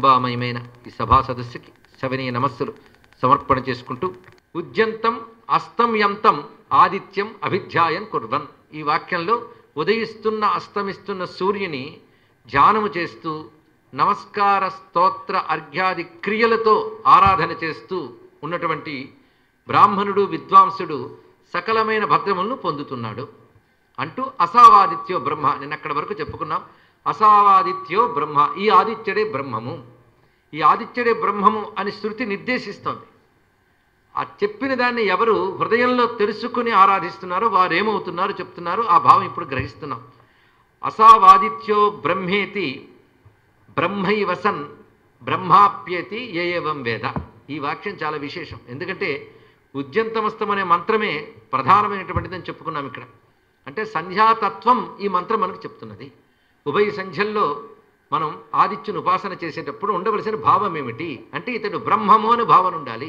శోభామయమైన ఈ సభా సదస్సుకి శవనీయ నమస్సులు సమర్పణ చేసుకుంటూ ఉద్యంతం అస్తం యంతం ఆదిత్యం అభిధ్యాయం కుర్వన్ ఈ వాక్యంలో ఉదయిస్తున్న అస్తమిస్తున్న సూర్యుని ధ్యానము చేస్తూ నమస్కార స్తోత్ర అర్ఘ్యాది క్రియలతో ఆరాధన చేస్తూ ఉన్నటువంటి బ్రాహ్మణుడు విద్వాంసుడు సకలమైన భద్రములను పొందుతున్నాడు అంటూ అసావాదిత్యో బ్రహ్మ నేను అక్కడ వరకు చెప్పుకున్నాం అసావాదిత్యో బ్రహ్మ ఈ ఆదిత్యుడే బ్రహ్మము ఈ ఆదిత్యుడే బ్రహ్మము అని శృతి నిర్దేశిస్తోంది ఆ చెప్పిన దాన్ని ఎవరు హృదయంలో తెలుసుకుని ఆరాధిస్తున్నారో వారు ఏమవుతున్నారో చెప్తున్నారు ఆ భావం ఇప్పుడు గ్రహిస్తున్నాం అసావాదిత్యో బ్రహ్మేతి బ్రహ్మైవసన్ బ్రహ్మాప్యేతి ఏ ఏవం వేద ఈ వాక్యం చాలా విశేషం ఎందుకంటే ఉద్యంతమస్తం అనే మంత్రమే ప్రధానమైనటువంటిదని చెప్పుకున్నాం ఇక్కడ అంటే సంధ్యాతత్వం ఈ మంత్రం మనకు చెప్తున్నది ఉభయ సంధ్యల్లో మనం ఆదిత్యుని ఉపాసన చేసేటప్పుడు ఉండవలసిన భావం ఏమిటి అంటే ఇతడు బ్రహ్మము అని భావన ఉండాలి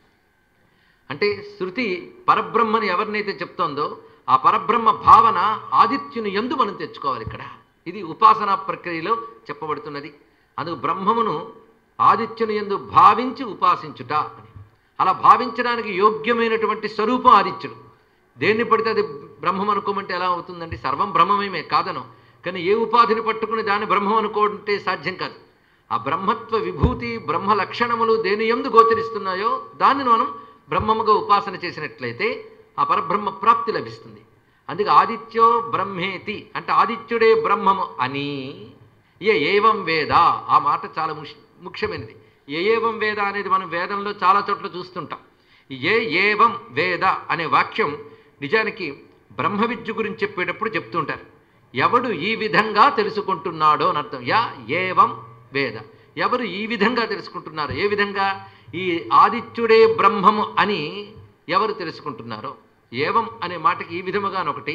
అంటే శృతి పరబ్రహ్మని ఎవరినైతే చెప్తోందో ఆ పరబ్రహ్మ భావన ఆదిత్యుని ఎందు మనం తెచ్చుకోవాలి ఇక్కడ ఇది ఉపాసనా ప్రక్రియలో చెప్పబడుతున్నది అందుకు బ్రహ్మమును ఆదిత్యుని ఎందు భావించి ఉపాసించుట అని అలా భావించడానికి యోగ్యమైనటువంటి స్వరూపం ఆదిత్యుడు దేన్ని పడితే అది బ్రహ్మం అనుకోమంటే ఎలా అవుతుందండి సర్వం బ్రహ్మమేమే కాదను కానీ ఏ ఉపాధిని పట్టుకుని దాన్ని బ్రహ్మం అనుకోంటే సాధ్యం కాదు ఆ బ్రహ్మత్వ విభూతి బ్రహ్మ లక్షణములు దేని ఎందు గోచరిస్తున్నాయో దాన్ని మనం బ్రహ్మముగా ఉపాసన చేసినట్లయితే ఆ పరబ్రహ్మ ప్రాప్తి లభిస్తుంది అందుకే ఆదిత్యో బ్రహ్మేతి అంటే ఆదిత్యుడే బ్రహ్మము అని ఏ ఏవం వేద ఆ మాట చాలా ముష్- ముఖ్యమైనది ఏ ఏవం వేద అనేది మనం వేదంలో చాలా చోట్ల చూస్తుంటాం ఈ ఏ ఏవం వేద అనే వాక్యం నిజానికి బ్రహ్మ విద్య గురించి చెప్పేటప్పుడు చెప్తుంటారు ఎవడు ఈ విధంగా తెలుసుకుంటున్నాడో అని అర్థం యా ఏవం వేద ఎవరు ఈ విధంగా తెలుసుకుంటున్నారు ఏ విధంగా ఈ ఆదిత్యుడే బ్రహ్మము అని ఎవరు తెలుసుకుంటున్నారో ఏవం అనే మాటకి ఈ విధముగా ఒకటి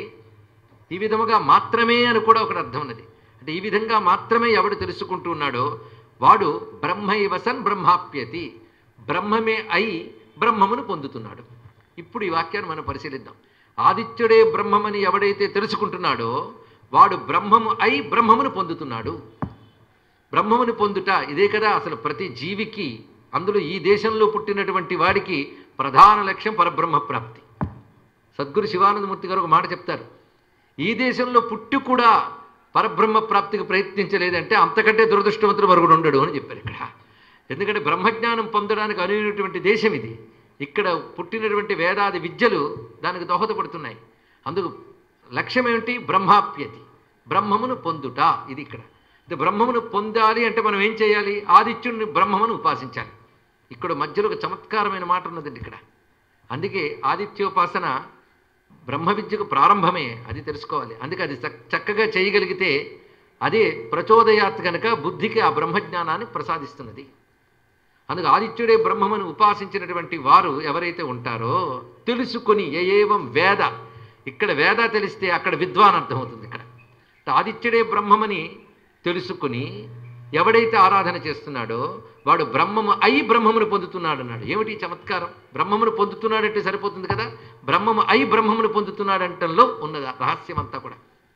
ఈ విధముగా మాత్రమే అని కూడా ఒకటి అర్థం ఉన్నది అంటే ఈ విధంగా మాత్రమే ఎవడు తెలుసుకుంటూ ఉన్నాడో వాడు బ్రహ్మైవసన్ బ్రహ్మాప్యతి బ్రహ్మమే అయి బ్రహ్మమును పొందుతున్నాడు ఇప్పుడు ఈ వాక్యాన్ని మనం పరిశీలిద్దాం ఆదిత్యుడే బ్రహ్మమని ఎవడైతే తెలుసుకుంటున్నాడో వాడు బ్రహ్మము అయి బ్రహ్మమును పొందుతున్నాడు బ్రహ్మముని పొందుట ఇదే కదా అసలు ప్రతి జీవికి అందులో ఈ దేశంలో పుట్టినటువంటి వాడికి ప్రధాన లక్ష్యం పరబ్రహ్మ ప్రాప్తి సద్గురు శివానందమూర్తి గారు ఒక మాట చెప్తారు ఈ దేశంలో పుట్టి కూడా పరబ్రహ్మ ప్రాప్తికి ప్రయత్నించలేదంటే అంతకంటే దురదృష్టవంతుడు మరుగుడు ఉండడు అని చెప్పారు ఇక్కడ ఎందుకంటే బ్రహ్మజ్ఞానం పొందడానికి అనువైనటువంటి దేశం ఇది ఇక్కడ పుట్టినటువంటి వేదాది విద్యలు దానికి దోహదపడుతున్నాయి అందుకు లక్ష్యం ఏమిటి బ్రహ్మాప్యతి బ్రహ్మమును పొందుట ఇది ఇక్కడ అంటే బ్రహ్మమును పొందాలి అంటే మనం ఏం చేయాలి ఆదిత్యుడిని బ్రహ్మమును ఉపాసించాలి ఇక్కడ మధ్యలో ఒక చమత్కారమైన మాట ఉన్నదండి ఇక్కడ అందుకే ఆదిత్యోపాసన బ్రహ్మ విద్యకు ప్రారంభమే అది తెలుసుకోవాలి అందుకే అది చక్- చక్కగా చేయగలిగితే అదే ప్రచోదయాత్ కనుక బుద్ధికి ఆ బ్రహ్మజ్ఞానాన్ని ప్రసాదిస్తున్నది అందుకు ఆదిత్యుడే బ్రహ్మమును ఉపాసించినటువంటి వారు ఎవరైతే ఉంటారో తెలుసుకొని ఏ ఏవం వేద ఇక్కడ వేద తెలిస్తే అక్కడ విద్వాన్ అర్థమవుతుంది ఇక్కడ ఆదిత్యుడే బ్రహ్మమని తెలుసుకుని ఎవడైతే ఆరాధన చేస్తున్నాడో వాడు బ్రహ్మము అయి బ్రహ్మమును పొందుతున్నాడు అన్నాడు ఏమిటి ఈ చమత్కారం బ్రహ్మమును పొందుతున్నాడంటే సరిపోతుంది కదా బ్రహ్మము అయి బ్రహ్మమును పొందుతున్నాడంటంలో ఉన్నది ఆ రహస్యం అంతా కూడా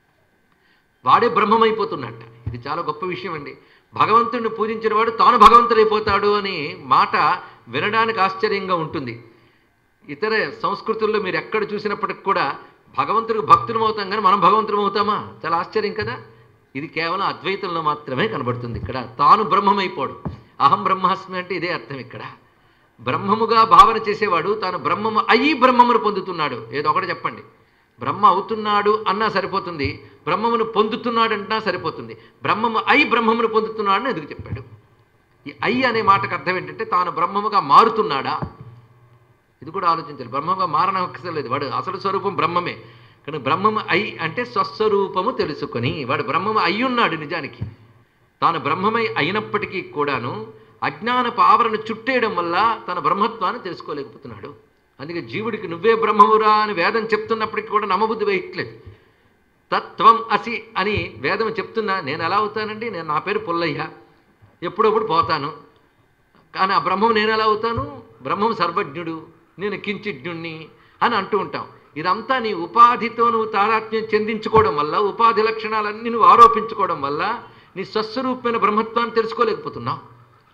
వాడే బ్రహ్మమైపోతున్నట్ట ఇది చాలా గొప్ప విషయం అండి భగవంతుడిని పూజించిన వాడు తాను భగవంతుడైపోతాడు అని మాట వినడానికి ఆశ్చర్యంగా ఉంటుంది ఇతర సంస్కృతుల్లో మీరు ఎక్కడ చూసినప్పటికి కూడా భగవంతుడికి భక్తులం అవుతాం కానీ మనం భగవంతులం అవుతామా చాలా ఆశ్చర్యం కదా ఇది కేవలం అద్వైతంలో మాత్రమే కనబడుతుంది ఇక్కడ తాను బ్రహ్మమైపోడు అహం బ్రహ్మాస్మి అంటే ఇదే అర్థం ఇక్కడ బ్రహ్మముగా భావన చేసేవాడు తాను బ్రహ్మము అయి బ్రహ్మమును పొందుతున్నాడు ఏదో ఒకటి చెప్పండి బ్రహ్మ అవుతున్నాడు అన్నా సరిపోతుంది బ్రహ్మమును పొందుతున్నాడు అంటున్నా సరిపోతుంది బ్రహ్మము అయి బ్రహ్మమును పొందుతున్నాడు అని ఎందుకు చెప్పాడు ఈ అయి అనే మాటకు అర్థం ఏంటంటే తాను బ్రహ్మముగా మారుతున్నాడా ఇది కూడా ఆలోచించాలి బ్రహ్మగా మారనక్కర్లేదు వాడు అసలు స్వరూపం బ్రహ్మమే కానీ బ్రహ్మము అయి అంటే స్వస్వరూపము తెలుసుకొని వాడు బ్రహ్మము అయి ఉన్నాడు నిజానికి తాను బ్రహ్మమై అయినప్పటికీ కూడాను అజ్ఞానపు ఆవరణ చుట్టేయడం వల్ల తన బ్రహ్మత్వాన్ని తెలుసుకోలేకపోతున్నాడు అందుకే జీవుడికి నువ్వే బ్రహ్మమురా అని వేదం చెప్తున్నప్పటికీ కూడా నమ్మబుద్ధి వేయట్లేదు తత్వం అసి అని వేదం చెప్తున్నా నేను ఎలా అవుతానండి నేను నా పేరు పుల్లయ్య ఎప్పుడప్పుడు పోతాను కానీ ఆ బ్రహ్మం నేను ఎలా అవుతాను బ్రహ్మం సర్వజ్ఞుడు నేను కించిజ్ఞుణ్ణి అని అంటూ ఉంటాం ఇదంతా నీ ఉపాధితో నువ్వు తాదాత్మ్యం చెందించుకోవడం వల్ల ఉపాధి లక్షణాలన్నీ నువ్వు ఆరోపించుకోవడం వల్ల నీ స్వస్వరూపమైన బ్రహ్మత్వాన్ని తెలుసుకోలేకపోతున్నావు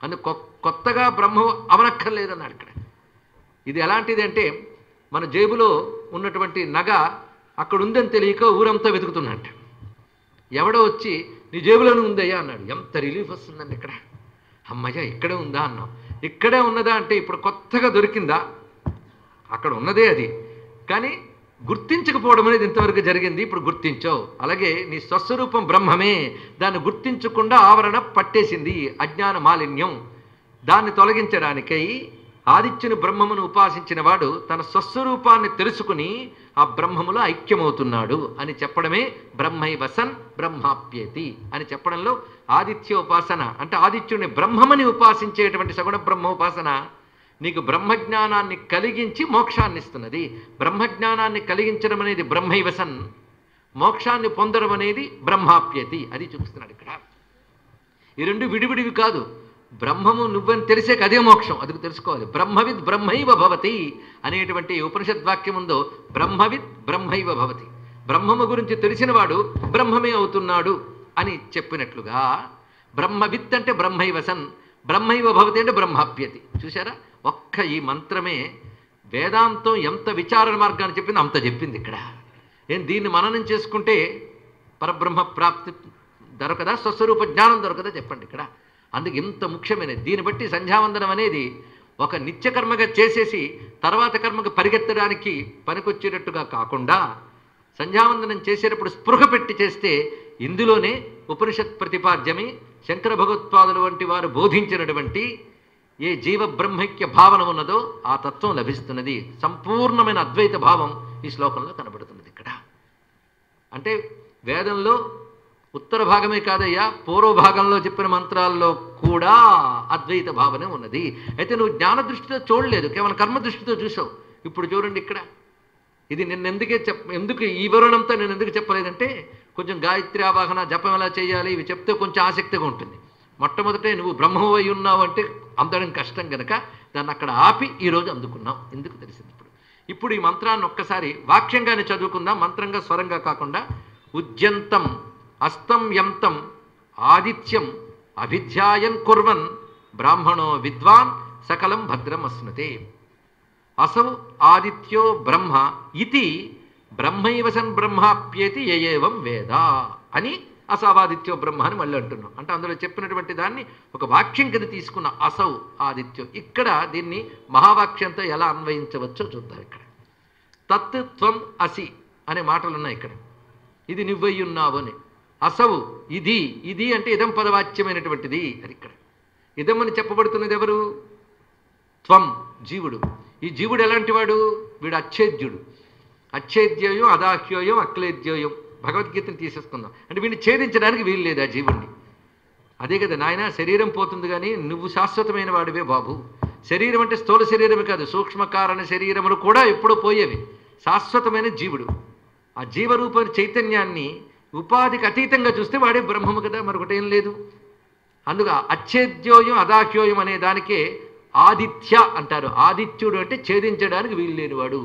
అని కొ- కొత్తగా బ్రహ్మ అవనక్కర్లేదన్నాడు ఇక్కడ ఇది ఎలాంటిది అంటే మన జేబులో ఉన్నటువంటి నగ అక్కడ ఉందని తెలియక ఊరంతా వెతుకుతున్నట్ట ఎవడో వచ్చి నీ జేబులోనే ఉందయ్యా అన్నాడు ఎంత రిలీఫ్ వస్తుందండి ఇక్కడ అమ్మయ్య ఇక్కడే ఉందా అన్నాం ఇక్కడే ఉన్నదా అంటే ఇప్పుడు కొత్తగా దొరికిందా అక్కడ ఉన్నదే అది కానీ గుర్తించకపోవడం అనేది ఇంతవరకు జరిగింది ఇప్పుడు గుర్తించావు అలాగే నీ స్వస్వరూపం బ్రహ్మమే దాన్ని గుర్తించకుండా ఆవరణ పట్టేసింది అజ్ఞాన మాలిన్యం దాన్ని తొలగించడానికై ఆదిత్యుని బ్రహ్మమును ఉపాసించిన వాడు తన స్వస్వరూపాన్ని తెలుసుకుని ఆ బ్రహ్మములో ఐక్యమవుతున్నాడు అని చెప్పడమే బ్రహ్మైవసన్ బ్రహ్మాప్యేతి అని చెప్పడంలో ఆదిత్య ఉపాసన అంటే ఆదిత్యుని బ్రహ్మమని ఉపాసించేటువంటి సగుణ బ్రహ్మ ఉపాసన నీకు బ్రహ్మజ్ఞానాన్ని కలిగించి మోక్షాన్ని ఇస్తున్నది బ్రహ్మజ్ఞానాన్ని కలిగించడం అనేది బ్రహ్మైవసన్ మోక్షాన్ని పొందడం అనేది బ్రహ్మాప్యతి అది చూపిస్తున్నాడు ఇక్కడ ఈ రెండు విడివిడివి కాదు బ్రహ్మము నువ్వని తెలిసాక అదే మోక్షం అది తెలుసుకోవాలి బ్రహ్మవిద్ బ్రహ్మైవ భవతి అనేటువంటి ఉపనిషద్ వాక్యం ఉందో బ్రహ్మవిద్ బ్రహ్మైవ భవతి బ్రహ్మము గురించి తెలిసినవాడు బ్రహ్మమే అవుతున్నాడు అని చెప్పినట్లుగా బ్రహ్మవిత్ అంటే బ్రహ్మైవసన్ బ్రహ్మైవ భవతి అంటే బ్రహ్మాప్యతి చూసారా ఒక్క ఈ మంత్రమే వేదాంతం ఎంత విచారణ మార్గాన్ని చెప్పింది అంత చెప్పింది ఇక్కడ ఏం దీన్ని మననం చేసుకుంటే పరబ్రహ్మ ప్రాప్తి దొరకదా స్వస్వరూప జ్ఞానం దొరకదా చెప్పండి ఇక్కడ అందుకు ఇంత ముఖ్యమైనది దీన్ని బట్టి సంధ్యావందనం అనేది ఒక నిత్యకర్మగా చేసేసి తర్వాత కర్మకు పరిగెత్తడానికి పనికొచ్చేటట్టుగా కాకుండా సంధ్యావందనం చేసేటప్పుడు స్పృహ పెట్టి చేస్తే ఇందులోనే ఉపనిషత్ ప్రతిపాద్యమి శంకర భగవత్పాదులు వంటి వారు బోధించినటువంటి ఏ జీవ బ్రహ్మైక్య భావన ఉన్నదో ఆ తత్వం లభిస్తున్నది సంపూర్ణమైన అద్వైత భావం ఈ శ్లోకంలో కనబడుతున్నది ఇక్కడ అంటే వేదంలో ఉత్తర భాగమే కాదయ్యా పూర్వ భాగంలో చెప్పిన మంత్రాల్లో కూడా అద్వైత భావనే ఉన్నది అయితే నువ్వు జ్ఞాన దృష్టితో చూడలేదు కేవలం కర్మ దృష్టితో చూసావు ఇప్పుడు చూడండి ఇక్కడ ఇది నిన్న ఎందుకే చెప్ ఎందుకు ఈ వివరణంతో నేను ఎందుకు చెప్పలేదంటే కొంచెం గాయత్రి ఆవాహన జపం ఎలా చేయాలి ఇవి చెప్తే కొంచెం ఆసక్తిగా ఉంటుంది మొట్టమొదటే నువ్వు బ్రహ్మవు అయి ఉన్నావు అంటే అందడం కష్టం గనక దాన్ని అక్కడ ఆపి ఈరోజు అందుకున్నాం ఎందుకు తెలిసింది ఇప్పుడు ఇప్పుడు ఈ మంత్రాన్ని ఒక్కసారి వాక్యంగానే చదువుకుందాం మంత్రంగా స్వరంగా కాకుండా ఉద్యంతం అస్తం యంతం ఆదిత్యం అభిధ్యాయన్ కుర్వన్ బ్రాహ్మణో విద్వాన్ సకలం భద్రం అస్నుతే అసౌ ఆదిత్యో బ్రహ్మ ఇది బ్రహ్మైవసన్ బ్రహ్మాప్యేతి ఏవం వేద అని అసవాదిత్యో బ్రహ్మ అని మళ్ళీ అంటున్నాం అంటే అందులో చెప్పినటువంటి దాన్ని ఒక వాక్యం కింద తీసుకున్న అసౌ ఆదిత్యో ఇక్కడ దీన్ని మహావాక్యంతో ఎలా అన్వయించవచ్చో చూద్దాం ఇక్కడ తత్ త్వం అసి అనే మాటలు ఉన్నాయి ఇక్కడ ఇది నువ్వై ఉన్నావు అని అసవు ఇది ఇది అంటే ఇదం పదవాచ్యమైనటువంటిది అది ఇక్కడ ఇదమని చెప్పబడుతున్నది ఎవరు త్వం జీవుడు ఈ జీవుడు ఎలాంటి వాడు వీడు అచ్ఛేద్యుడు అచ్ఛేద్యోయం అదాహ్యోయం అక్లేద్యోయం భగవద్గీతను తీసేసుకుందాం అంటే వీడిని ఛేదించడానికి వీలు లేదు ఆ జీవుణ్ణి అదే కదా నాయన శరీరం పోతుంది కానీ నువ్వు శాశ్వతమైన వాడివే బాబు శరీరం అంటే స్థూల శరీరమే కాదు సూక్ష్మకారణ శరీరములు కూడా ఎప్పుడో పోయేవి శాశ్వతమైన జీవుడు ఆ జీవరూప చైతన్యాన్ని ఉపాధికి అతీతంగా చూస్తే వాడే బ్రహ్మము కదా మరొకటి ఏం లేదు అందుకు అచ్ఛేద్యోయం అదాహ్యోయం అనే దానికే ఆదిత్య అంటారు ఆదిత్యుడు అంటే ఛేదించడానికి వీలు లేనివాడు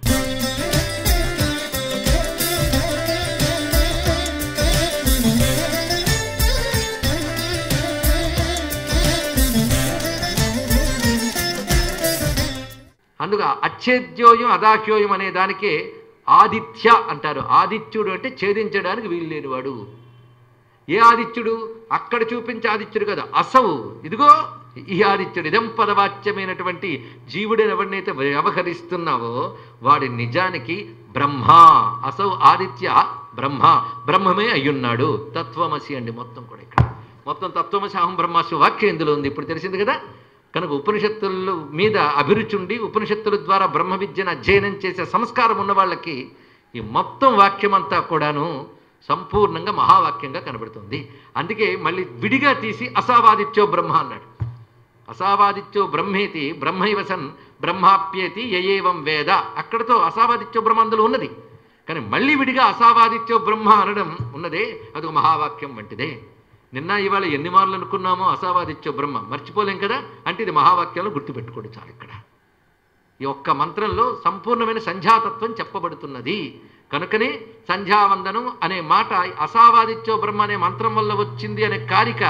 అందుకు అచ్ఛేద్యోయం అదాహ్యోయం అనే దానికే ఆదిత్య అంటారు ఆదిత్యుడు అంటే ఛేదించడానికి వీలు లేనివాడు ఏ ఆదిత్యుడు అక్కడ చూపించే ఆదిత్యుడు కదా అసవు ఇదిగో ఈ ఆదిత్యుడు ఇదం పదవాచ్యమైనటువంటి జీవుడిని ఎవరినైతే వ్యవహరిస్తున్నావో వాడి నిజానికి బ్రహ్మ అసౌ ఆదిత్య బ్రహ్మ బ్రహ్మమే అయ్యున్నాడు తత్వమసి అండి మొత్తం కూడా ఇక్కడ మొత్తం తత్వమసి అహం బ్రహ్మాసు వాక్యం ఇందులో ఉంది ఇప్పుడు తెలిసింది కదా కనుక ఉపనిషత్తుల మీద అభిరుచి ఉండి ఉపనిషత్తుల ద్వారా బ్రహ్మ విద్యను అధ్యయనం చేసే సంస్కారం ఉన్న వాళ్ళకి ఈ మొత్తం వాక్యం అంతా కూడాను సంపూర్ణంగా మహావాక్యంగా కనబడుతుంది అందుకే మళ్ళీ విడిగా తీసి అసావాదిత్యో బ్రహ్మ అన్నాడు అసావాదిత్యో బ్రహ్మేతి బ్రహ్మైవసన్ బ్రహ్మాప్యేతి యయేవం వేద అక్కడతో అసావాదిత్యో బ్రహ్మ అందులో ఉన్నది కానీ మళ్ళీ విడిగా అసావాదిత్యో బ్రహ్మ అనడం ఉన్నదే అది ఒక మహావాక్యం వంటిదే నిన్న ఇవాళ ఎన్ని మార్లు అనుకున్నామో అసావాదిత్యో బ్రహ్మ మర్చిపోలేం కదా అంటే ఇది మహావాక్యంలో గుర్తుపెట్టుకోండి చాలు ఇక్కడ ఈ ఒక్క మంత్రంలో సంపూర్ణమైన సంధ్యాతత్వం చెప్పబడుతున్నది కనుకనే సంధ్యావందనం అనే మాట అసావాదిత్యో బ్రహ్మ అనే మంత్రం వల్ల వచ్చింది అనే కారిక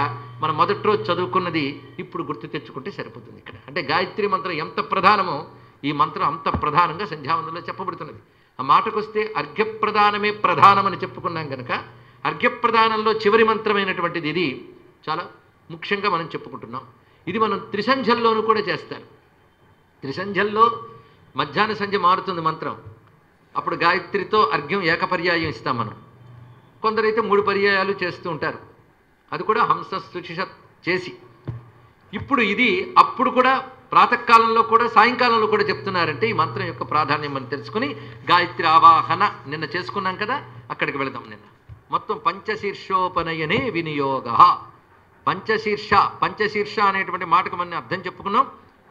మనం మొదటి రోజు చదువుకున్నది ఇప్పుడు గుర్తు తెచ్చుకుంటే సరిపోతుంది ఇక్కడ అంటే గాయత్రి మంత్రం ఎంత ప్రధానమో ఈ మంత్రం అంత ప్రధానంగా సంధ్యావందనలో చెప్పబడుతున్నది ఆ మాటకొస్తే అర్ఘ్యప్రదానమే ప్రధానమని చెప్పుకున్నాం కనుక అర్ఘ్యప్రదానంలో చివరి మంత్రమైనటువంటిది ఇది చాలా ముఖ్యంగా మనం చెప్పుకుంటున్నాం ఇది మనం త్రిసంధ్యల్లోనూ కూడా చేస్తారు త్రిసంధ్యల్లో మధ్యాహ్న సంధ్య మారుతుంది మంత్రం అప్పుడు గాయత్రితో అర్ఘ్యం ఏకపర్యాయం ఇస్తాం మనం కొందరైతే మూడు పర్యాయాలు చేస్తూ ఉంటారు అది కూడా హంస సుశిష చేసి ఇప్పుడు ఇది అప్పుడు కూడా ప్రాతకాలంలో కూడా సాయంకాలంలో కూడా చెప్తున్నారంటే ఈ మంత్రం యొక్క ప్రాధాన్యం మనం తెలుసుకుని గాయత్రి ఆవాహన నిన్న చేసుకున్నాం కదా అక్కడికి వెళదాం నిన్న మొత్తం పంచశీర్షోపనయనే వినియోగ పంచశీర్ష పంచశీర్ష అనేటువంటి మాటకు మనం అర్థం చెప్పుకున్నాం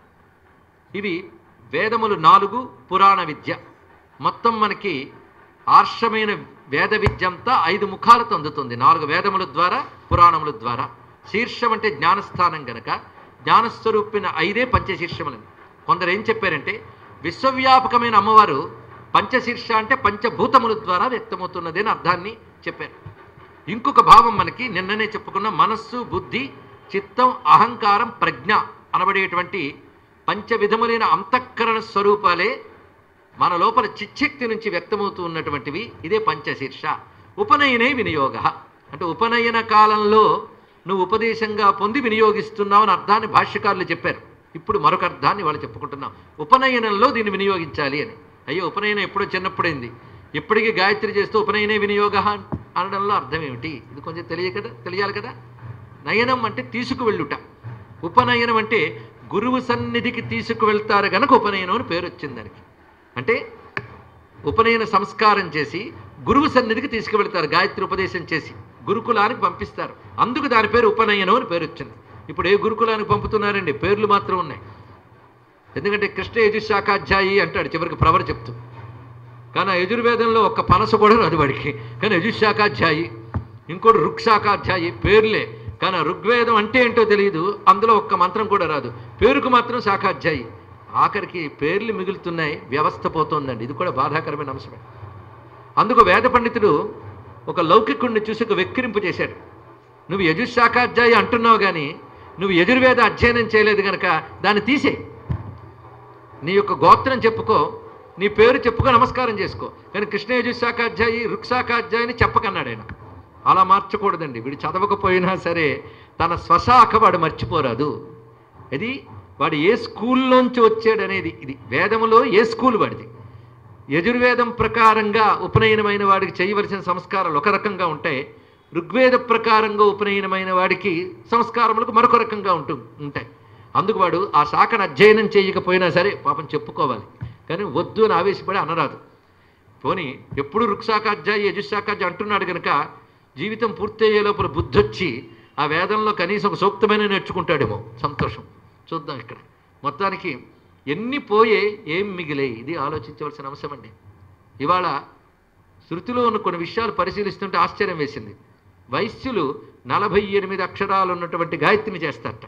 ఇవి వేదములు నాలుగు పురాణ విద్య మొత్తం మనకి ఆర్షమైన వేద విద్య అంతా ఐదు ముఖాలతో అందుతుంది నాలుగు వేదముల ద్వారా పురాణముల ద్వారా శీర్షం అంటే జ్ఞానస్థానం గనక జ్ఞానస్వరూపిన ఐదే పంచశీర్షములని కొందరు ఏం చెప్పారంటే విశ్వవ్యాపకమైన అమ్మవారు పంచశీర్ష అంటే పంచభూతముల ద్వారా వ్యక్తమవుతున్నది అని అర్థాన్ని చెప్పారు ఇంకొక భావం మనకి నిన్ననే చెప్పుకున్న మనస్సు బుద్ధి చిత్తం అహంకారం ప్రజ్ఞ అనబడేటువంటి పంచవిధములైన అంతఃకరణ స్వరూపాలే మన లోపల చిచ్చక్తి నుంచి వ్యక్తమవుతూ ఉన్నటువంటివి ఇదే పంచశీర్ష ఉపనయనే వినియోగ అంటే ఉపనయన కాలంలో నువ్వు ఉపదేశంగా పొంది వినియోగిస్తున్నావు అని అర్థాన్ని భాష్యకారులు చెప్పారు ఇప్పుడు మరొక అర్థాన్ని వాళ్ళు చెప్పుకుంటున్నాం ఉపనయనంలో దీన్ని వినియోగించాలి అని అయ్యో ఉపనయనం ఎప్పుడో చిన్నప్పుడైంది ఇప్పటికీ గాయత్రి చేస్తూ ఉపనయనే వినియోగ అనడంలో అర్థం ఏమిటి ఇది కొంచెం తెలియ కదా తెలియాలి కదా నయనం అంటే తీసుకువెళ్ళుట ఉపనయనం అంటే గురువు సన్నిధికి తీసుకువెళ్తారు గనక ఉపనయనం అని పేరు వచ్చింది దానికి అంటే ఉపనయన సంస్కారం చేసి గురువు సన్నిధికి తీసుకువెళ్తారు గాయత్రి ఉపదేశం చేసి గురుకులానికి పంపిస్తారు అందుకు దాని పేరు ఉపనయనం అని పేరు వచ్చింది ఇప్పుడు ఏ గురుకులానికి పంపుతున్నారండి పేర్లు మాత్రం ఉన్నాయి ఎందుకంటే కృష్ణ యజుశాఖాధ్యాయి అంటాడు చివరికి ప్రవర్ చెప్తూ కానీ ఆ యజుర్వేదంలో ఒక్క పనస కూడా రాదు వాడికి కానీ యజుశాఖాధ్యాయి ఇంకోటి రుక్శాఖాధ్యాయి పేర్లే కానీ ఆ ఋగ్వేదం అంటే ఏంటో తెలియదు అందులో ఒక్క మంత్రం కూడా రాదు పేరుకు మాత్రం శాఖాధ్యాయి ఆఖరికి పేర్లు మిగులుతున్నాయి వ్యవస్థ పోతోందండి ఇది కూడా బాధాకరమైన అంశమే అందుకు వేద పండితుడు ఒక లౌకికుడిని చూసి ఒక వెక్కిరింపు చేశాడు నువ్వు యజుశాఖాధ్యాయి అంటున్నావు కానీ నువ్వు యజుర్వేద అధ్యయనం చేయలేదు కనుక దాన్ని తీసేయి నీ యొక్క గోత్రం చెప్పుకో నీ పేరు చెప్పుకో నమస్కారం చేసుకో కానీ కృష్ణ యజుశాఖాధ్యాయి రుక్శాఖాధ్యాయిని చెప్పకన్నాడు ఆయన అలా మార్చకూడదండి వీడు చదవకపోయినా సరే తన స్వశాఖ వాడు మర్చిపోరాదు ఇది వాడు ఏ స్కూల్లోంచి వచ్చాడు అనేది ఇది వేదములో ఏ స్కూల్ వాడిది యజుర్వేదం ప్రకారంగా ఉపనయనమైన వాడికి చేయవలసిన సంస్కారాలు ఒక రకంగా ఉంటాయి ఋగ్వేద ప్రకారంగా ఉపనయనమైన వాడికి సంస్కారములకు మరొక రకంగా ఉంటూ ఉంటాయి అందుకు వాడు ఆ శాఖను అధ్యయనం చేయకపోయినా సరే పాపం చెప్పుకోవాలి కానీ వద్దు అని ఆవేశపడి అనరాదు పోనీ ఎప్పుడు రుక్శాఖాధ్యాయి యజుశాఖాధ్యాయి అంటున్నాడు కనుక జీవితం పూర్తయ్యే లోపల బుద్ధి వచ్చి ఆ వేదంలో కనీసం ఒక సూక్తమైన నేర్చుకుంటాడేమో సంతోషం చూద్దాం ఇక్కడ మొత్తానికి ఎన్ని పోయే ఏం మిగిలే ఇది ఆలోచించవలసిన అంశం అండి ఇవాళ శృతిలో ఉన్న కొన్ని విషయాలు పరిశీలిస్తుంటే ఆశ్చర్యం వేసింది వైశ్యులు నలభై ఎనిమిది అక్షరాలు ఉన్నటువంటి గాయత్రిని చేస్తారట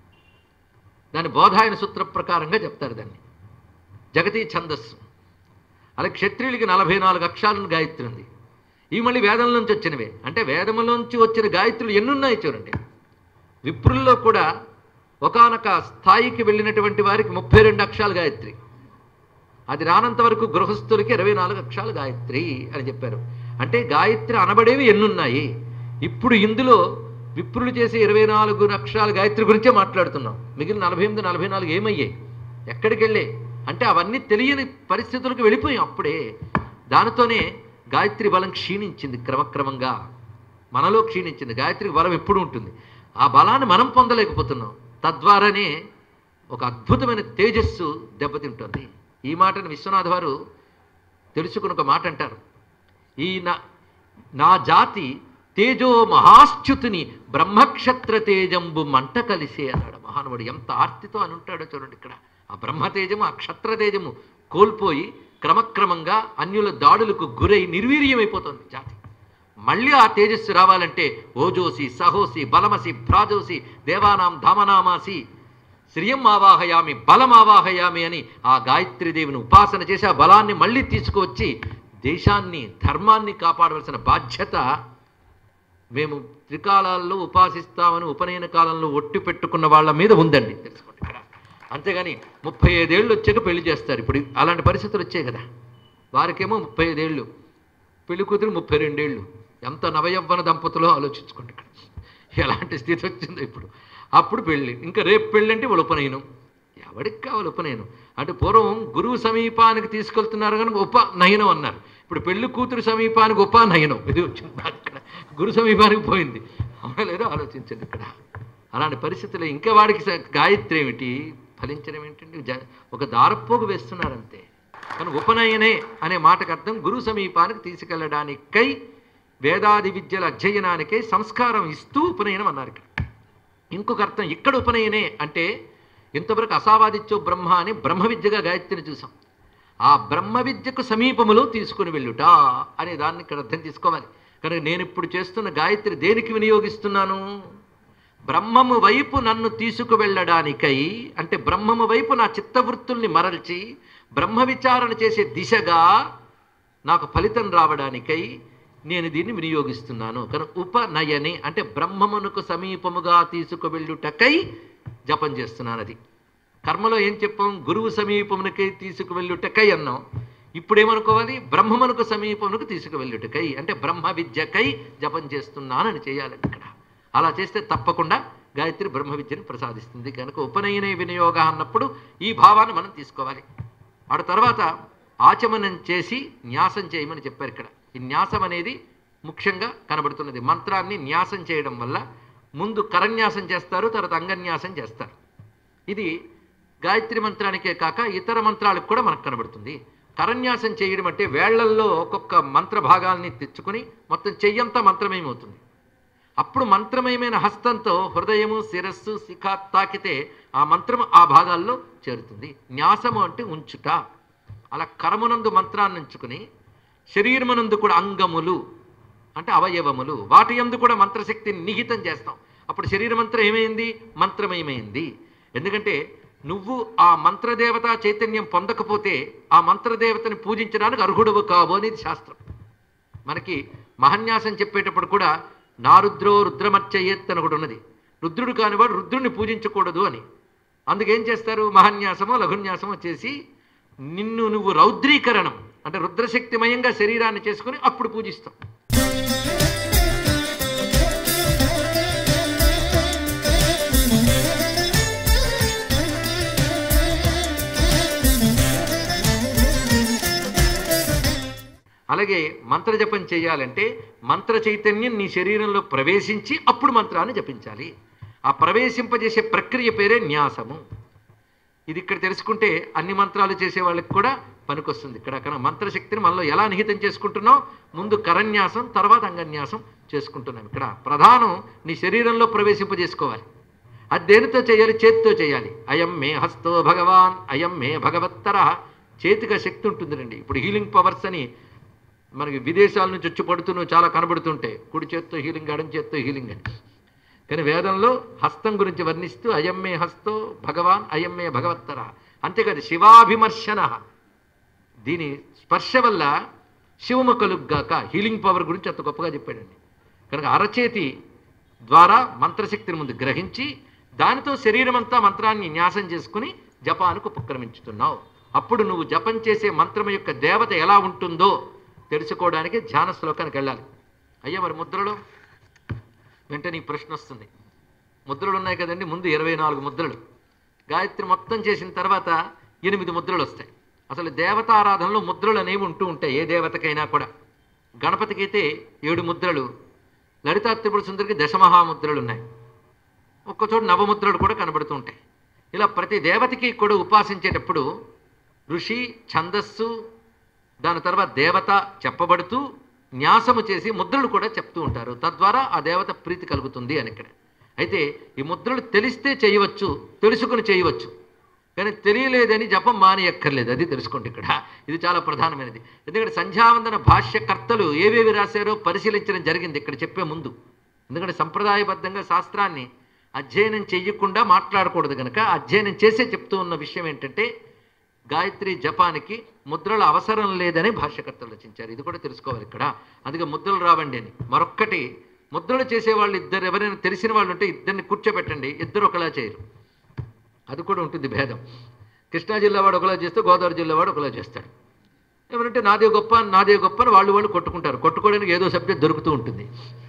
దాని బోధాయన సూత్ర ప్రకారంగా చెప్తారు దాన్ని జగతీ ఛందస్సు అలాగే క్షత్రియులకి నలభై నాలుగు అక్షరాలను గాయత్రి ఉంది ఇవి మళ్ళీ వేదం నుంచి వచ్చినవే అంటే వేదములోంచి వచ్చిన గాయత్రులు ఎన్నున్నాయి చూడండి విప్రుల్లో కూడా ఒకానొక స్థాయికి వెళ్ళినటువంటి వారికి ముప్పై రెండు అక్షరాలు గాయత్రి అది రానంత వరకు గృహస్థులకి ఇరవై నాలుగు అక్షరాలు గాయత్రి అని చెప్పారు అంటే గాయత్రి అనబడేవి ఎన్నున్నాయి ఇప్పుడు ఇందులో విప్రులు చేసే ఇరవై నాలుగు అక్షరాలు గాయత్రి గురించే మాట్లాడుతున్నాం మిగిలిన నలభై ఎనిమిది నలభై నాలుగు ఏమయ్యాయి ఎక్కడికి వెళ్ళే అంటే అవన్నీ తెలియని పరిస్థితులకు వెళ్ళిపోయాం అప్పుడే దానితోనే గాయత్రి బలం క్షీణించింది క్రమక్రమంగా మనలో క్షీణించింది గాయత్రికి బలం ఎప్పుడు ఉంటుంది ఆ బలాన్ని మనం పొందలేకపోతున్నాం తద్వారానే ఒక అద్భుతమైన తేజస్సు దెబ్బతింటుంది ఈ మాటను విశ్వనాథ్ వారు తెలుసుకుని ఒక మాట అంటారు ఈ నా నా జాతి తేజో మహాశ్చుతిని బ్రహ్మక్షత్ర తేజంబు మంట కలిసే అన్నాడు మహానుభుడు ఎంత ఆర్తితో అని ఉంటాడో చూడండి ఇక్కడ ఆ బ్రహ్మ తేజము ఆ క్షత్ర తేజము కోల్పోయి క్రమక్రమంగా అన్యుల దాడులకు గురై నిర్వీర్యమైపోతుంది జాతి మళ్ళీ ఆ తేజస్సు రావాలంటే ఓజోసి సహోసి బలమసి భ్రాజోసి దేవానాం ధామనామాసి శ్రియం ఆవాహయామి బలం ఆవాహయామి అని ఆ గాయత్రీదేవిని ఉపాసన చేసి ఆ బలాన్ని మళ్ళీ తీసుకువచ్చి దేశాన్ని ధర్మాన్ని కాపాడవలసిన బాధ్యత మేము త్రికాలాల్లో ఉపాసిస్తామని ఉపనయన కాలంలో ఒట్టి పెట్టుకున్న వాళ్ళ మీద ఉందండి తెలుసుకోండి ఇక్కడ అంతేగాని ముప్పై ఐదేళ్ళు వచ్చాక పెళ్లి చేస్తారు ఇప్పుడు అలాంటి పరిస్థితులు వచ్చాయి కదా వారికేమో ముప్పై ఐదేళ్ళు పెళ్లి కూతురు ముప్పై రెండేళ్ళు ఎంత నవయవ్వన దంపతులో ఆలోచించుకోండి ఇక్కడ ఎలాంటి స్థితి వచ్చిందో ఇప్పుడు అప్పుడు పెళ్ళి ఇంకా రేపు పెళ్ళి అంటే వాళ్ళు ఉపనయనం ఎవరికి కావాలి ఉపనయనం అంటే పూర్వం గురువు సమీపానికి తీసుకెళ్తున్నారు కనుక ఉపనయనం అన్నారు ఇప్పుడు పెళ్లి కూతురు సమీపానికి ఉపనయనం ఇది వచ్చింది నాకు ఇక్కడ గురు సమీపానికి పోయింది అవునా లేదో ఆలోచించండి ఇక్కడ అలాంటి పరిస్థితుల్లో ఇంకా వాడికి స- గాయత్రి ఏమిటి ఫలించడం ఏంటంటే జ- ఒక దారపోగు వేస్తున్నారంతే కానీ ఉపనయనే అనే మాటకు అర్థం గురు సమీపానికి తీసుకెళ్ళడానికై వేదాది విద్యల అధ్యయనానికై సంస్కారం ఇస్తూ ఉపనయనం అన్నారు ఇక్కడ ఇంకొక అర్థం ఇక్కడ ఉపనయనే అంటే ఇంతవరకు అసావాదిత్యో బ్రహ్మ అని బ్రహ్మ విద్యగా గాయత్రిని చూసాం ఆ బ్రహ్మ విద్యకు సమీపములో తీసుకుని వెళ్ళుట అనే దాన్ని ఇక్కడ అర్థం తీసుకోవాలి కనుక నేను ఇప్పుడు చేస్తున్న గాయత్రి దేనికి వినియోగిస్తున్నాను బ్రహ్మము వైపు నన్ను తీసుకువెళ్ళడానికై అంటే బ్రహ్మము వైపు నా చిత్తవృత్తుల్ని మరల్చి బ్రహ్మ విచారణ చేసే దిశగా నాకు ఫలితం రావడానికై నేను దీన్ని వినియోగిస్తున్నాను కానీ ఉపనయని అంటే బ్రహ్మమునకు సమీపముగా తీసుకువెళ్ళుటకై జపం చేస్తున్నాను అది కర్మలో ఏం చెప్పాం గురువు సమీపమునకై తీసుకువెళ్ళుటకై అన్నాం ఇప్పుడు ఏమనుకోవాలి బ్రహ్మమునకు సమీపమునకు తీసుకువెళ్ళుటకై అంటే బ్రహ్మ విద్యకై జపం చేస్తున్నానని చేయాలి ఇక్కడ అలా చేస్తే తప్పకుండా గాయత్రి బ్రహ్మ విద్యను ప్రసాదిస్తుంది కనుక ఉపనయన వినియోగ అన్నప్పుడు ఈ భావాన్ని మనం తీసుకోవాలి ఆడ తర్వాత ఆచమనం చేసి న్యాసం చేయమని చెప్పారు ఇక్కడ ఈ న్యాసం అనేది ముఖ్యంగా కనబడుతున్నది మంత్రాన్ని న్యాసం చేయడం వల్ల ముందు కరన్యాసం చేస్తారు తర్వాత అంగన్యాసం చేస్తారు ఇది గాయత్రి మంత్రానికే కాక ఇతర మంత్రాలకు కూడా మనకు కనబడుతుంది కరన్యాసం చేయడం అంటే వేళ్లల్లో ఒక్కొక్క మంత్ర భాగాల్ని తెచ్చుకొని మొత్తం చెయ్యంతా మంత్రమయమవుతుంది అప్పుడు మంత్రమయమైన హస్తంతో హృదయము శిరస్సు శిఖ తాకితే ఆ మంత్రము ఆ భాగాల్లో చేరుతుంది న్యాసము అంటే ఉంచుట అలా కరమునందు మంత్రాన్ని ఉంచుకుని శరీరమునందు కూడా అంగములు అంటే అవయవములు వాటి యందు కూడా మంత్రశక్తిని నిహితం చేస్తాం అప్పుడు శరీర మంత్రం ఏమైంది మంత్రమయమైంది ఎందుకంటే నువ్వు ఆ మంత్రదేవత చైతన్యం పొందకపోతే ఆ మంత్రదేవతని పూజించడానికి అర్హుడవు కావు అనేది శాస్త్రం మనకి మహన్యాసం చెప్పేటప్పుడు కూడా నారుద్రో రుద్రమర్చయేత్ అని ఒకటి ఉన్నది రుద్రుడు కానివాడు రుద్రుడిని పూజించకూడదు అని అందుకేం చేస్తారు మహన్యాసమో లఘున్యాసమో చేసి నిన్ను నువ్వు రౌద్రీకరణం అంటే రుద్రశక్తిమయంగా శరీరాన్ని చేసుకుని అప్పుడు పూజిస్తాం అలాగే మంత్రజపం చేయాలంటే మంత్ర చైతన్యం నీ శరీరంలో ప్రవేశించి అప్పుడు మంత్రాన్ని జపించాలి ఆ ప్రవేశింపజేసే ప్రక్రియ పేరే న్యాసము ఇది ఇక్కడ తెలుసుకుంటే అన్ని మంత్రాలు చేసే వాళ్ళకి కూడా పనికొస్తుంది ఇక్కడ కనుక మంత్రశక్తిని మనలో ఎలా నిహితం చేసుకుంటున్నాం ముందు కరన్యాసం తర్వాత అంగన్యాసం చేసుకుంటున్నాం ఇక్కడ ప్రధానం నీ శరీరంలో ప్రవేశింపజేసుకోవాలి అది దేనితో చేయాలి చేతితో చేయాలి అయం మే హస్తో భగవాన్ అయం మే భగవత్తర చేతికి ఆ శక్తి ఉంటుందిరండి ఇప్పుడు హీలింగ్ పవర్స్ అని మనకి విదేశాల నుంచి వచ్చి పడుతున్న చాలా కనబడుతుంటాయి కుడి చేత్తో హీలింగ్ ఎడం చేత్తో హీలింగ్ అని కానీ వేదంలో హస్తం గురించి వర్ణిస్తూ అయమ్మే హస్తో భగవాన్ అయమ్మే భగవత్తర అంతేకాదు శివాభిమర్శన దీని స్పర్శ వల్ల శివము కలుగ్గాక హీలింగ్ పవర్ గురించి అంత గొప్పగా చెప్పాడండి కనుక అరచేతి ద్వారా మంత్రశక్తిని ముందు గ్రహించి దానితో శరీరం అంతా మంత్రాన్ని న్యాసం చేసుకుని జపానికి ఉపక్రమించుతున్నావు అప్పుడు నువ్వు జపం చేసే మంత్రం యొక్క దేవత ఎలా ఉంటుందో తెలుసుకోవడానికి ధ్యాన శ్లోకానికి వెళ్ళాలి అయ్యా మరి ముద్రలో వెంటనే ఈ ప్రశ్న వస్తుంది ముద్రలు ఉన్నాయి కదండి ముందు ఇరవై నాలుగు ముద్రలు గాయత్రి మొత్తం చేసిన తర్వాత ఎనిమిది ముద్రలు వస్తాయి అసలు దేవతారాధనలో ముద్రలు అనేవి ఉంటూ ఉంటాయి ఏ దేవతకైనా కూడా గణపతికి అయితే ఏడు ముద్రలు లలితా త్రిపుర సుందరికి దశమహాముద్రలు ఉన్నాయి ఒక్కచోట నవముద్రలు కూడా కనబడుతూ ఉంటాయి ఇలా ప్రతి దేవతకి కూడా ఉపాసించేటప్పుడు ఋషి ఛందస్సు దాని తర్వాత దేవత చెప్పబడుతూ న్యాసము చేసి ముద్రలు కూడా చెప్తూ ఉంటారు తద్వారా ఆ దేవత ప్రీతి కలుగుతుంది అని ఇక్కడ అయితే ఈ ముద్రలు తెలిస్తే చేయవచ్చు తెలుసుకుని చేయవచ్చు కానీ తెలియలేదని జపం మానేయక్కర్లేదు అది తెలుసుకోండి ఇక్కడ ఇది చాలా ప్రధానమైనది ఎందుకంటే సంధ్యావందన భాష్యకర్తలు ఏవేవి రాశారో పరిశీలించడం జరిగింది ఇక్కడ చెప్పే ముందు ఎందుకంటే సంప్రదాయబద్ధంగా శాస్త్రాన్ని అధ్యయనం చెయ్యకుండా మాట్లాడకూడదు కనుక అధ్యయనం చేసే చెప్తూ ఉన్న విషయం ఏంటంటే గాయత్రి జపానికి ముద్రల అవసరం లేదని భాష్యకర్తలు రచించారు ఇది కూడా తెలుసుకోవాలి ఇక్కడ అందుకే ముద్రలు రావండి అని మరొక్కటి ముద్రలు చేసేవాళ్ళు ఇద్దరు ఎవరైనా తెలిసిన వాళ్ళు ఉంటే ఇద్దరిని కూర్చోబెట్టండి ఇద్దరు ఒకలా చేయరు అది కూడా ఉంటుంది భేదం కృష్ణా జిల్లా వాడు ఒకలా చేస్తే గోదావరి జిల్లా వాడు ఒకలా చేస్తాడు ఎవరంటే నాదే గొప్ప నాదే గొప్ప అని వాళ్ళు వాళ్ళు కొట్టుకుంటారు కొట్టుకోవడానికి ఏదో సబ్జెక్ట్ దొరుకుతూ ఉంటుంది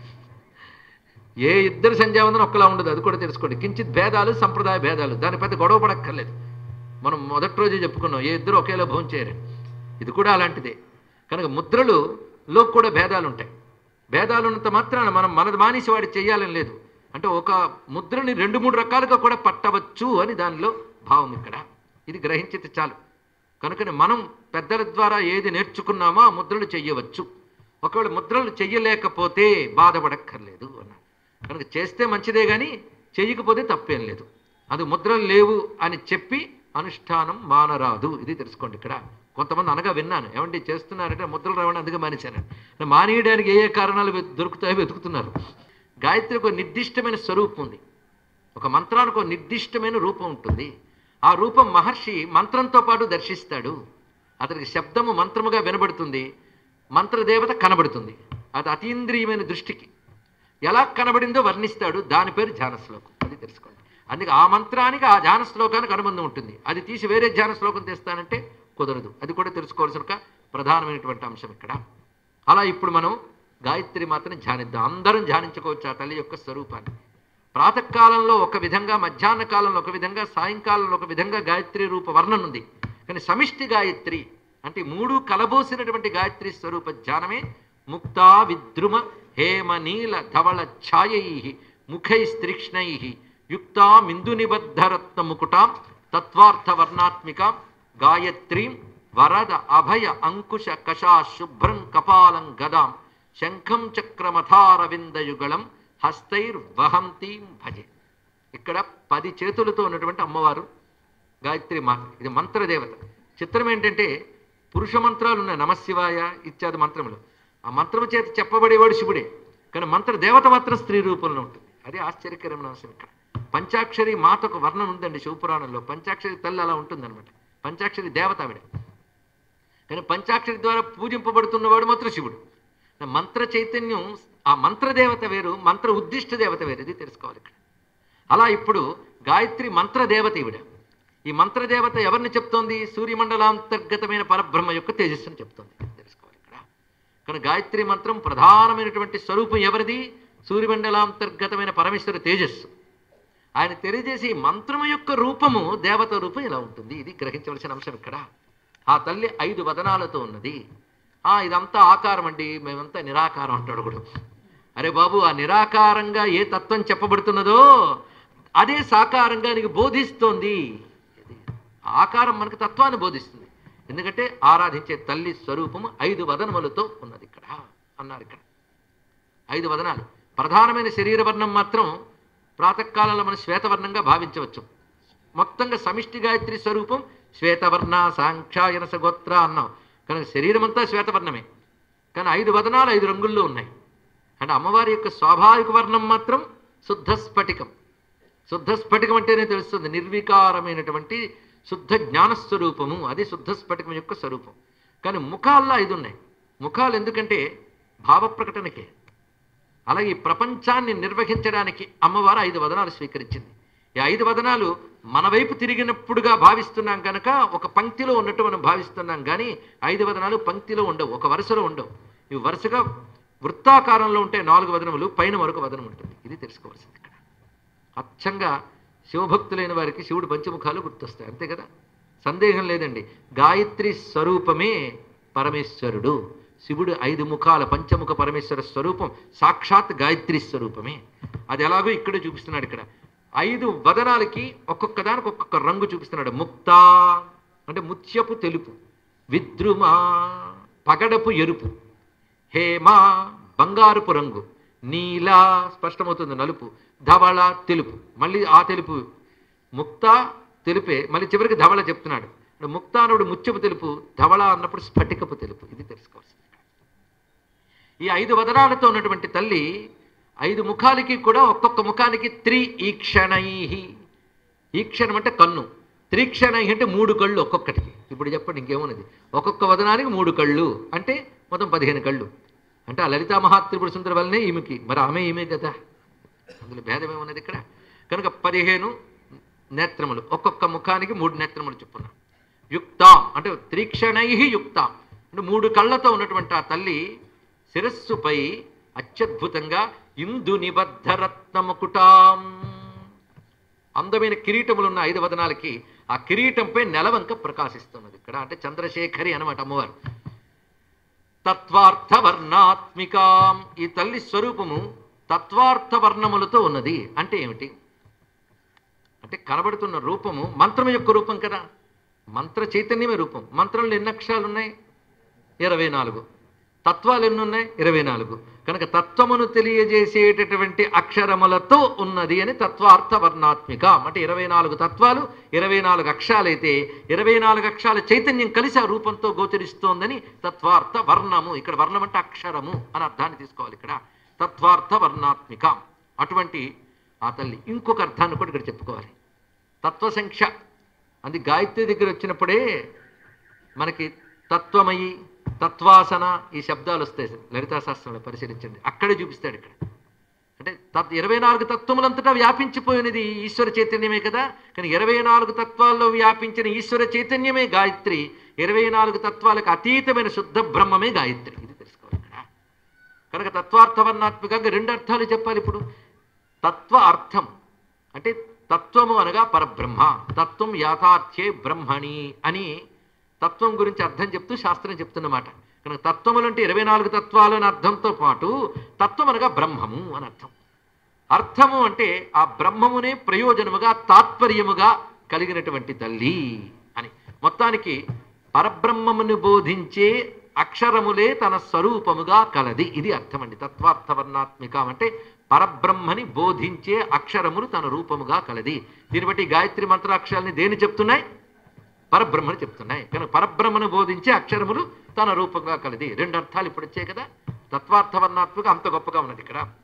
ఏ ఇద్దరు సంధ్యావందనం ఒక్కలా ఉండదు అది కూడా తెలుసుకోండి కించిత్ భేదాలు సంప్రదాయ భేదాలు దాని పెద్ద గొడవ పడక్కర్లేదు మనం మొదటి రోజే చెప్పుకున్నాం ఏ ఇద్దరు ఒకేలా భోజనం చేయరు ఇది కూడా అలాంటిదే కనుక ముద్రలు లో కూడా భేదాలు ఉంటాయి భేదాలు ఉన్నంత మాత్రాన మనం మనది మానేసి వాడి చెయ్యాలని లేదు అంటే ఒక ముద్రని రెండు మూడు రకాలుగా కూడా పట్టవచ్చు అని దానిలో భావం ఇక్కడ ఇది గ్రహించితే చాలు కనుకనే మనం పెద్దల ద్వారా ఏది నేర్చుకున్నామో ఆ ముద్రలు చెయ్యవచ్చు ఒకవేళ ముద్రలు చెయ్యలేకపోతే బాధపడక్కర్లేదు అన్నాడు కనుక చేస్తే మంచిదే కానీ చెయ్యకపోతే తప్పేం లేదు అది ముద్రలు లేవు అని చెప్పి అనుష్ఠానం మానరాదు ఇది తెలుసుకోండి ఇక్కడ కొంతమంది అనగా విన్నాను ఏమండి చేస్తున్నారంటే ముద్రలు రావడం అందుకే మానేశాను మానేయడానికి ఏ ఏ కారణాలు వెతు- దొరుకుతాయో వెతుకుతున్నారు గాయత్రికి ఒక నిర్దిష్టమైన స్వరూపం ఉంది ఒక మంత్రానికి ఒక నిర్దిష్టమైన రూపం ఉంటుంది ఆ రూపం మహర్షి మంత్రంతో పాటు దర్శిస్తాడు అతనికి శబ్దము మంత్రముగా వినబడుతుంది మంత్రదేవత కనబడుతుంది అది అతీంద్రియమైన దృష్టికి ఎలా కనబడిందో వర్ణిస్తాడు దాని పేరు ధ్యాన శ్లోకం అది తెలుసుకోండి అందుకే ఆ మంత్రానికి ఆ ధ్యాన శ్లోకానికి అనుబంధం ఉంటుంది అది తీసి వేరే ధ్యాన శ్లోకం తెస్తానంటే కుదరదు అది కూడా తెలుసుకోవాల్సిన ఒక ప్రధానమైనటువంటి అంశం ఇక్కడ అలా ఇప్పుడు మనం గాయత్రి మాత్రం ధ్యానిద్దాం అందరం ధ్యానించుకోవచ్చు ఆ తల్లి యొక్క స్వరూపాన్ని ప్రాతకాలంలో ఒక విధంగా మధ్యాహ్న కాలంలో ఒక విధంగా సాయంకాలంలో ఒక విధంగా గాయత్రి రూప వర్ణన ఉంది కానీ సమిష్టి గాయత్రి అంటే ఈ మూడు కలబోసినటువంటి గాయత్రి స్వరూప ధ్యానమే ముక్తా విద్రుమ హేమ నీల ధవళ ఛాయై ముఖైస్తీక్ష్ణై యుక్తా మిందునిబద్ధరత్న ముకుటాం తత్వార్థ వర్ణాత్మికాం గాయత్రీం వరద అభయ అంకుశ కషా శుభ్రం కపాలం గదాం శంఖం చక్రమథారవిందయుగళం హస్తైర్వహంతీం భజే ఇక్కడ పది చేతులతో ఉన్నటువంటి అమ్మవారు గాయత్రి మాత ఇది మంత్రదేవత చిత్రం ఏంటంటే పురుష మంత్రాలు ఉన్నాయి నమశివాయ ఇత్యాది మంత్రములు ఆ మంత్రము చేత చెప్పబడేవాడు శివుడే కానీ మంత్ర దేవత మాత్రం స్త్రీ రూపంలో ఉంటుంది అది ఆశ్చర్యకరమైన అంశం ఇక్కడ పంచాక్షరి మాతకు వర్ణన ఉందండి శివపురాణంలో పంచాక్షరి తల్లి అలా ఉంటుందన్నమాట పంచాక్షరి దేవత ఆవిడ కానీ పంచాక్షరి ద్వారా పూజింపబడుతున్నవాడు మాత్రం శివుడు మంత్ర చైతన్యం ఆ మంత్రదేవత వేరు మంత్ర ఉద్దిష్ట దేవత వేరు ఇది తెలుసుకోవాలి ఇక్కడ అలా ఇప్పుడు గాయత్రి మంత్రదేవత ఈవిడ ఈ మంత్రదేవత ఎవరిని చెప్తోంది సూర్యమండలాంతర్గతమైన పరబ్రహ్మ యొక్క తేజస్సుని చెప్తోంది తెలుసుకోవాలి ఇక్కడ కానీ గాయత్రి మంత్రం ప్రధానమైనటువంటి స్వరూపం ఎవరిది సూర్యమండలాంతర్గతమైన పరమేశ్వర తేజస్సు ఆయన తెలియజేసి ఈ మంత్రము యొక్క రూపము దేవత రూపం ఇలా ఉంటుంది ఇది గ్రహించవలసిన అంశం ఇక్కడ ఆ తల్లి ఐదు వదనాలతో ఉన్నది ఆ ఇదంతా ఆకారం అండి మేమంతా నిరాకారం అంటాడు కూడా అరే బాబు ఆ నిరాకారంగా ఏ తత్వం చెప్పబడుతున్నదో అదే సాకారంగా నీకు బోధిస్తోంది ఇది. ఆకారం మనకు తత్వాన్ని బోధిస్తుంది ఎందుకంటే ఆరాధించే తల్లి స్వరూపము ఐదు వదనములతో ఉన్నది ఇక్కడ అన్నారు ఇక్కడ ఐదు వదనాలు ప్రధానమైన శరీర వర్ణం మాత్రం ప్రాతకాలంలో మనం శ్వేతవర్ణంగా భావించవచ్చు మొత్తంగా సమిష్టి గాయత్రి స్వరూపం శ్వేతవర్ణ సాంఖ్యాయన సగోత్ర అన్నాం కనుక శరీరం అంతా శ్వేతవర్ణమే కానీ ఐదు వదనాలు ఐదు రంగుల్లో ఉన్నాయి అంటే అమ్మవారి యొక్క స్వాభావిక వర్ణం మాత్రం శుద్ధ స్ఫటికం శుద్ధ స్ఫటికం అంటేనే తెలుస్తుంది నిర్వికారమైనటువంటి శుద్ధ జ్ఞానస్వరూపము అది శుద్ధ స్ఫటికం యొక్క స్వరూపం కానీ ముఖాల్లో ఐదు ఉన్నాయి ముఖాలు ఎందుకంటే భావ ప్రకటనకే అలాగే ఈ ప్రపంచాన్ని నిర్వహించడానికి అమ్మవారు ఐదు వదనాలు స్వీకరించింది ఈ ఐదు వదనాలు మన వైపు తిరిగినప్పుడుగా భావిస్తున్నాం కనుక ఒక పంక్తిలో ఉన్నట్టు మనం భావిస్తున్నాం కానీ ఐదు వదనాలు పంక్తిలో ఉండవు ఒక వరుసలో ఉండవు ఇవి వరుసగా వృత్తాకారంలో ఉంటే నాలుగు వదనములు పైన మరొక వదనం ఉంటుంది ఇది తెలుసుకోవాల్సింది ఇక్కడ అచ్చంగా శివభక్తులైన వారికి శివుడు పంచముఖాలు గుర్తొస్తాయి అంతే కదా సందేహం లేదండి గాయత్రి స్వరూపమే పరమేశ్వరుడు శివుడు ఐదు ముఖాల పంచముఖ పరమేశ్వర స్వరూపం సాక్షాత్ గాయత్రి స్వరూపమే అది ఎలాగో ఇక్కడే చూపిస్తున్నాడు ఇక్కడ ఐదు వదనాలకి ఒక్కొక్క దానికి ఒక్కొక్క రంగు చూపిస్తున్నాడు ముక్తా అంటే ముత్యపు తెలుపు విద్రుమ పగడపు ఎరుపు హేమ బంగారుపు రంగు నీల స్పష్టమవుతుంది నలుపు ధవళ తెలుపు మళ్ళీ ఆ తెలుపు ముక్త తెలుపే మళ్ళీ చివరికి ధవళ చెప్తున్నాడు అంటే ముక్త అన్నప్పుడు ముత్యపు తెలుపు ధవళ అన్నప్పుడు స్ఫటికపు తెలుపు ఇది తెలుసుకోవాల్సింది ఈ ఐదు వదనాలతో ఉన్నటువంటి తల్లి ఐదు ముఖాలకి కూడా ఒక్కొక్క ముఖానికి త్రి ఈక్షణై ఈక్షణం అంటే కన్ను త్రిక్షణై అంటే మూడు కళ్ళు ఒక్కొక్కటికి ఇప్పుడు చెప్పండి ఇంకేమున్నది ఒక్కొక్క వదనానికి మూడు కళ్ళు అంటే మొత్తం పదిహేను కళ్ళు అంటే ఆ లలితా మహాత్రిపుర సుందరి వల్లనే ఈమెకి మరి ఆమె ఈమె కదా అందులో భేదమే ఉన్నది ఇక్కడ కనుక పదిహేను నేత్రములు ఒక్కొక్క ముఖానికి మూడు నేత్రములు చెప్పున్నాం యుక్తాం అంటే త్రీక్షణై యుక్తాం అంటే మూడు కళ్ళతో ఉన్నటువంటి ఆ తల్లి శిరస్సుపై అత్యద్భుతంగా ఇందు నిబద్ధరత్నముకుటాం అందమైన కిరీటములు ఉన్న ఐదు వదనాలకి ఆ కిరీటంపై నెలవంక ప్రకాశిస్తున్నది ఇక్కడ అంటే చంద్రశేఖరి అనమాట అమ్మవారు తత్వార్థ వర్ణాత్మికాం ఈ తల్లి స్వరూపము తత్వార్థ వర్ణములతో ఉన్నది అంటే ఏమిటి అంటే కనబడుతున్న రూపము మంత్రం యొక్క రూపం కదా మంత్ర చైతన్యమే రూపం మంత్రంలో ఎన్ని అక్షరాలు ఉన్నాయి ఇరవై నాలుగు తత్వాలు ఎన్ని ఉన్నాయి ఇరవై నాలుగు కనుక తత్వమును తెలియజేసేటటువంటి అక్షరములతో ఉన్నది అని తత్వార్థ వర్ణాత్మిక అంటే ఇరవై నాలుగు తత్వాలు ఇరవై నాలుగు అక్షరాలైతే ఇరవై నాలుగు అక్షరాల చైతన్యం కలిసి ఆ రూపంతో గోచరిస్తోందని తత్వార్థ వర్ణము ఇక్కడ వర్ణం అంటే అక్షరము అని అర్థాన్ని తీసుకోవాలి ఇక్కడ తత్వార్థ వర్ణాత్మిక అటువంటి ఆ తల్లి ఇంకొక అర్థాన్ని కూడా ఇక్కడ చెప్పుకోవాలి తత్వ సంఖ్య అది గాయత్రి దగ్గర వచ్చినప్పుడే మనకి తత్వమయి తత్వాసన ఈ శబ్దాలు వస్తాయి లలితా శాస్త్రంలో పరిశీలించండి అక్కడే చూపిస్తాడు ఇక్కడ అంటే తత్ ఇరవై నాలుగు తత్వములంతటా వ్యాపించిపోయినది ఈశ్వర చైతన్యమే కదా కానీ ఇరవై నాలుగు తత్వాల్లో వ్యాపించిన ఈశ్వర చైతన్యమే గాయత్రి ఇరవై నాలుగు తత్వాలకు అతీతమైన శుద్ధ బ్రహ్మమే గాయత్రి ఇది తెలుసుకోవాలి ఇక్కడ కనుక తత్వార్థవర్ణాత్మకంగా రెండు అర్థాలు చెప్పాలి ఇప్పుడు తత్వ అర్థం అంటే తత్వము అనగా పరబ్రహ్మ తత్వం యాథార్థ్యే బ్రహ్మణి అని తత్వం గురించి అర్థం చెప్తూ శాస్త్రం చెప్తున్నమాట కనుక తత్వములు అంటే ఇరవై నాలుగు తత్వాలు అని అర్థంతో పాటు తత్వం అనగా బ్రహ్మము అని అర్థం అర్థము అంటే ఆ బ్రహ్మమునే ప్రయోజనముగా తాత్పర్యముగా కలిగినటువంటి తల్లి అని మొత్తానికి పరబ్రహ్మమును బోధించే అక్షరములే తన స్వరూపముగా కలది ఇది అర్థం అండి తత్వార్థవర్ణాత్మికం అంటే పరబ్రహ్మని బోధించే అక్షరములు తన రూపముగా కలది దీన్ని బట్టి గాయత్రి మంత్రాక్షరాలని దేని చెప్తున్నాయి పరబ్రహ్మని చెప్తున్నాయి కనుక పరబ్రహ్మను బోధించే అక్షరములు తన రూపంగా కలది రెండు అర్థాలు ఇప్పుడు వచ్చాయి కదా తత్వార్థవర్ణాత్మక అంత గొప్పగా ఉన్నది ఇక్కడ